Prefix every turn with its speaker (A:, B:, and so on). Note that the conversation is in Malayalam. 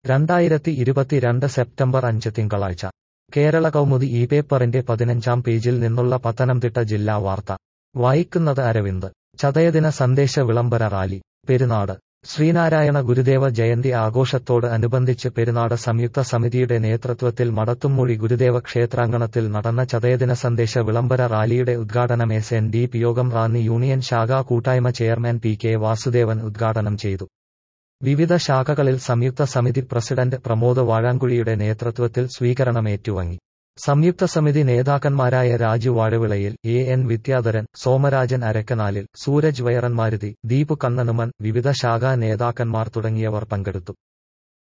A: രണ്ടായിരത്തി ഇരുപത്തിരണ്ട് സെപ്റ്റംബർ അഞ്ച് തിങ്കളാഴ്ച കേരള കൗമുദി ഈ പേപ്പറിന്റെ പതിനഞ്ചാം പേജിൽ നിന്നുള്ള പത്തനംതിട്ട ജില്ലാ വാർത്ത വായിക്കുന്നത് അരവിന്ദ് ചതയദിന സന്ദേശ വിളംബര റാലി പെരുന്നാട് ശ്രീനാരായണ ഗുരുദേവ ജയന്തി ആഘോഷത്തോട് അനുബന്ധിച്ച് പെരുന്നാട് സംയുക്ത സമിതിയുടെ നേതൃത്വത്തിൽ മടത്തുംമൊഴി ഗുരുദേവ ക്ഷേത്രാങ്കണത്തിൽ നടന്ന ചതയദിന സന്ദേശ വിളംബര റാലിയുടെ ഉദ്ഘാടനം എസ് എൻ ഡി പി യോഗം റാന്നി യൂണിയൻ ശാഖാ കൂട്ടായ്മ ചെയർമാൻ പി കെ വാസുദേവൻ ഉദ്ഘാടനം ചെയ്തു വിവിധ ശാഖകളിൽ സംയുക്ത സമിതി പ്രസിഡന്റ് പ്രമോദ് വാഴാങ്കുഴിയുടെ നേതൃത്വത്തിൽ സ്വീകരണം ഏറ്റുവാങ്ങി സംയുക്ത സമിതി നേതാക്കന്മാരായ രാജു വാഴവിളയിൽ എ എൻ വിദ്യാധരൻ സോമരാജൻ അരക്കനാലിൽ സൂരജ് വയറന്മാരുതി ദീപു കണ്ണനുമൻ വിവിധ ശാഖാ നേതാക്കന്മാർ തുടങ്ങിയവർ പങ്കെടുത്തു